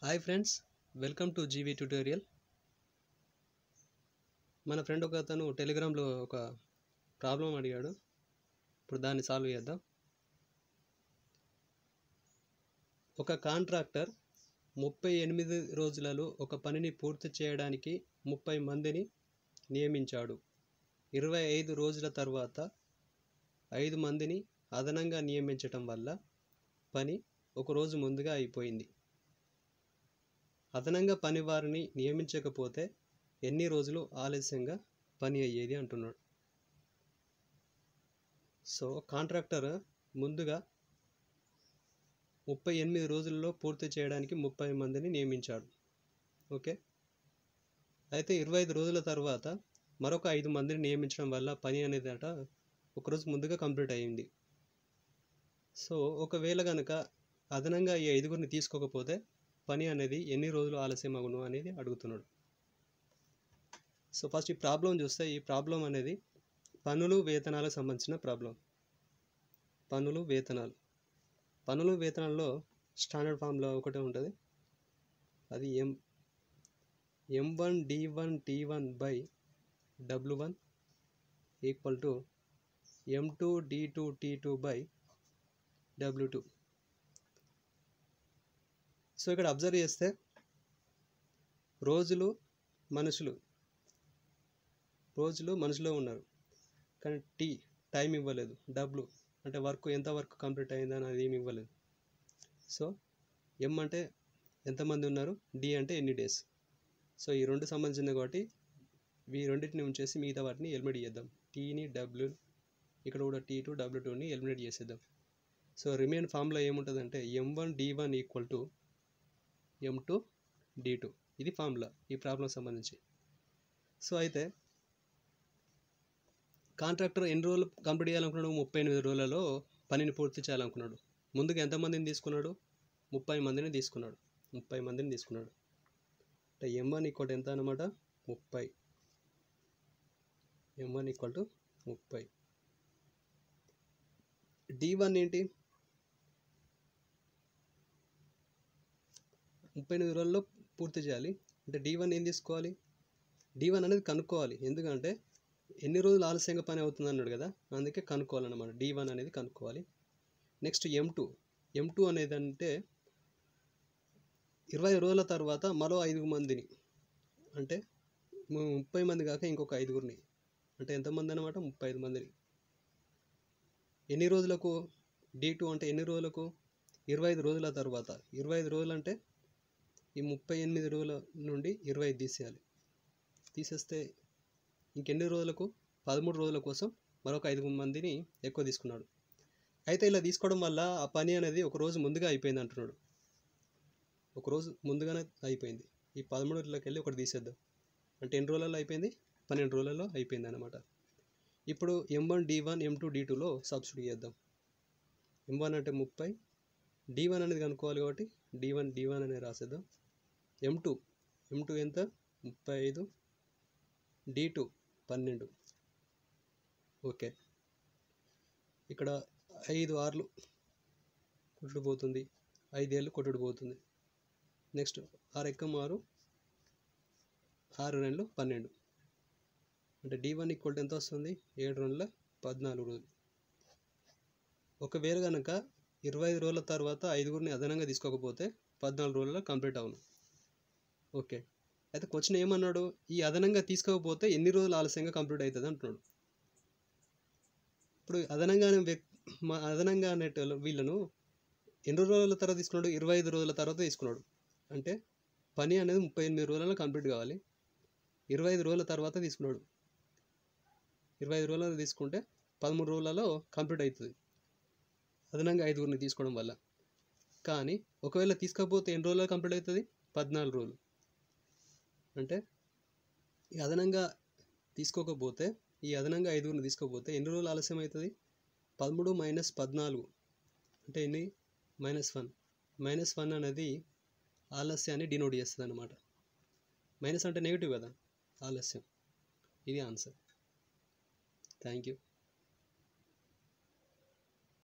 hi friends welcome to GV tutorial మన friend ఒక అతను టెలిగ్రామ్లో ఒక ప్రాబ్లం అడిగాడు ఇప్పుడు దాన్ని సాల్వ్ చేద్దాం ఒక కాంట్రాక్టర్ ముప్పై ఎనిమిది రోజులలో ఒక పనిని పూర్తి చేయడానికి ముప్పై మందిని నియమించాడు ఇరవై ఐదు రోజుల తర్వాత ఐదు మందిని అదనంగా నియమించటం వల్ల పని ఒక రోజు ముందుగా అయిపోయింది అదనంగా పని వారిని నియమించకపోతే ఎన్ని రోజులు ఆలస్యంగా పని అయ్యేది అంటున్నాడు సో కాంట్రాక్టర్ ముందుగా ముప్పై ఎనిమిది రోజుల్లో పూర్తి చేయడానికి ముప్పై మందిని నియమించాడు ఓకే అయితే ఇరవై ఐదు రోజుల తర్వాత మరొక ఐదు మందిని నియమించడం వల్ల పని అనేది అట ఒకరోజు ముందుగా కంప్లీట్ అయ్యింది సో ఒకవేళ కనుక అదనంగా ఈ ఐదుగురిని తీసుకోకపోతే పని అనేది ఎన్ని రోజులు ఆలస్యం అగును అనేది అడుగుతున్నాడు సో ఫస్ట్ ఈ ప్రాబ్లం చూస్తే ఈ ప్రాబ్లం అనేది పనులు వేతనాలకు సంబంధించిన ప్రాబ్లం పనులు వేతనాలు పనులు వేతనాల్లో స్టాండర్డ్ ఫామ్లో ఒకటే ఉంటుంది అది M M one D one T one by W one equal to M two D two T two by W two so ఇక్కడ అబ్జర్వ్ చేస్తే రోజులు మనుషులు రోజులు మనుషులో ఉన్నారు కానీ టీ టైం ఇవ్వలేదు డబ్ల్యూ అంటే వర్క్ ఎంత వర్క్ కంప్లీట్ అయింది అనేది ఏమి ఇవ్వలేదు సో ఎం అంటే ఎంతమంది ఉన్నారు డి అంటే ఎన్ని డేస్ సో ఈ రెండు సంబంధించింది కాబట్టి ఈ రెండింటిని ఉంచేసి మిగతా వాటిని ఎలిమినేట్ చేద్దాం టీని డబ్ల్యూ ఇక్కడ కూడా టీ టూ డబ్ల్యూ టూని ఎలిమినేట్ చేసేద్దాం సో రిమైన్ ఫామ్లో ఏముంటుందంటే M one D one equal to M two D two ఇది ఫార్ములా ఈ ప్రాబ్లం సంబంధించి సో అయితే కాంట్రాక్టర్ ఎన్ని రోజులు కంప్లీట్ చేయాలనుకున్నాడు ముప్పై ఎనిమిది రోజులలో పనిని పూర్తి చేయాలనుకున్నాడు ముందుగా ఎంతమందిని తీసుకున్నాడు ముప్పై మందిని తీసుకున్నాడు ముప్పై మందిని తీసుకున్నాడు అంటే ఎం వన్ ఈక్వల్ ఎంత అనమాట ముప్పై ఎం వన్ ఈక్వల్ టు ముప్పై డి వన్ ఏంటి ముప్పై ఎనిమిది రోజుల్లో పూర్తి చేయాలి అంటే డి వన్ ఏం తీసుకోవాలి డి వన్ అనేది కనుక్కోవాలి ఎందుకంటే ఎన్ని రోజులు ఆలస్యంగా పని అవుతుంది అన్నాడు కదా అందుకే కనుక్కోవాలన్నమాట డి వన్ అనేది కనుక్కోవాలి next M two M two అనేది అంటే ఇరవై రోజుల తర్వాత మరో ఐదు మందిని అంటే ముప్పై మంది కాక ఇంకొక ఐదుగురిని అంటే ఎంతమంది అనమాట ముప్పై ఐదు మందిని ఎన్ని రోజులకు డి టూ అంటే ఎన్ని రోజులకు ఇరవై ఐదు రోజుల తర్వాత ఇరవై ఐదు రోజులు అంటే ఈ ముప్పై ఎనిమిది రోజుల నుండి ఇరవై ఐదు తీసేయాలి తీసేస్తే ఇంకెన్ని రోజులకు పదమూడు రోజుల కోసం మరొక ఐదు మందిని ఎక్కువ తీసుకున్నాడు అయితే ఇలా తీసుకోవడం వల్ల ఆ పని అనేది ఒక రోజు ముందుగా అయిపోయింది అంటున్నాడు ఒక రోజు ముందుగానే అయిపోయింది ఈ పదమూడు రోజులకి వెళ్ళి ఒకటి తీసేద్దాం అంటే ఎన్ని రోజులలో అయిపోయింది పన్నెండు రోజులలో అయిపోయింది అనమాట ఇప్పుడు M one D one M two D టూలో సబ్సిడీ చేద్దాం ఎం వన్ అంటే ముప్పై డి వన్ అనేది కనుక్కోవాలి కాబట్టి డి వన్ డి వన్ అనేది రాసేద్దాం ఎం టూ ఎం టూ ఎంత ముప్పై ఐదు డి టూ పన్నెండు ఓకే ఇక్కడ ఐదు ఆర్లు కొట్టుడు పోతుంది ఐదేళ్ళు కొట్టుడు పోతుంది నెక్స్ట్ ఆరు ఎక్కం ఆరు ఆరు రెండు పన్నెండు అంటే డి వన్ ఈక్వల్ ఎంత వస్తుంది ఏడు రెండుల పద్నాలుగు రోజులు ఒకవేళ కనుక ఇరవై ఐదు రోజుల తర్వాత ఐదుగురిని అదనంగా తీసుకోకపోతే పద్నాలుగు రోజుల్లో కంప్లీట్ అవును ఓకే అయితే క్వశ్చన్ ఏమన్నాడు ఈ అదనంగా తీసుకోకపోతే ఎన్ని రోజులు ఆలస్యంగా కంప్లీట్ అవుతుంది అంటున్నాడు ఇప్పుడు అదనంగా మా అదనంగా అనేటోళ్ళు వీళ్ళను ఎన్ని రోజుల తర్వాత తీసుకున్నాడు ఇరవై ఐదు రోజుల తర్వాత తీసుకున్నాడు అంటే పని అనేది ముప్పై ఎనిమిది రోజులలో కంప్లీట్ కావాలి ఇరవై ఐదు రోజుల తర్వాత తీసుకున్నాడు ఇరవై ఐదు రోజులలో తీసుకుంటే పదమూడు రోజులలో కంప్లీట్ అవుతుంది అదనంగా ఐదుగురిని తీసుకోవడం వల్ల కానీ ఒకవేళ తీసుకోకపోతే ఎన్ని రోజుల్లో కంప్లీట్ అవుతుంది పద్నాలుగు రోజులు అంటే ఈ అదనంగా తీసుకోకపోతే ఈ అదనంగా ఐదుగురిని తీసుకోకపోతే ఎన్ని రోజులు ఆలస్యం అవుతుంది పదమూడు మైనస్ పద్నాలుగు అంటే ఎన్ని మైనస్ వన్ మైనస్ వన్ అనేది ఆలస్యాన్ని డినోట్ చేస్తుంది అనమాట మైనస్ అంటే నెగిటివ్ కదా ఆలస్యం ఇది ఆన్సర్ థ్యాంక్ యూ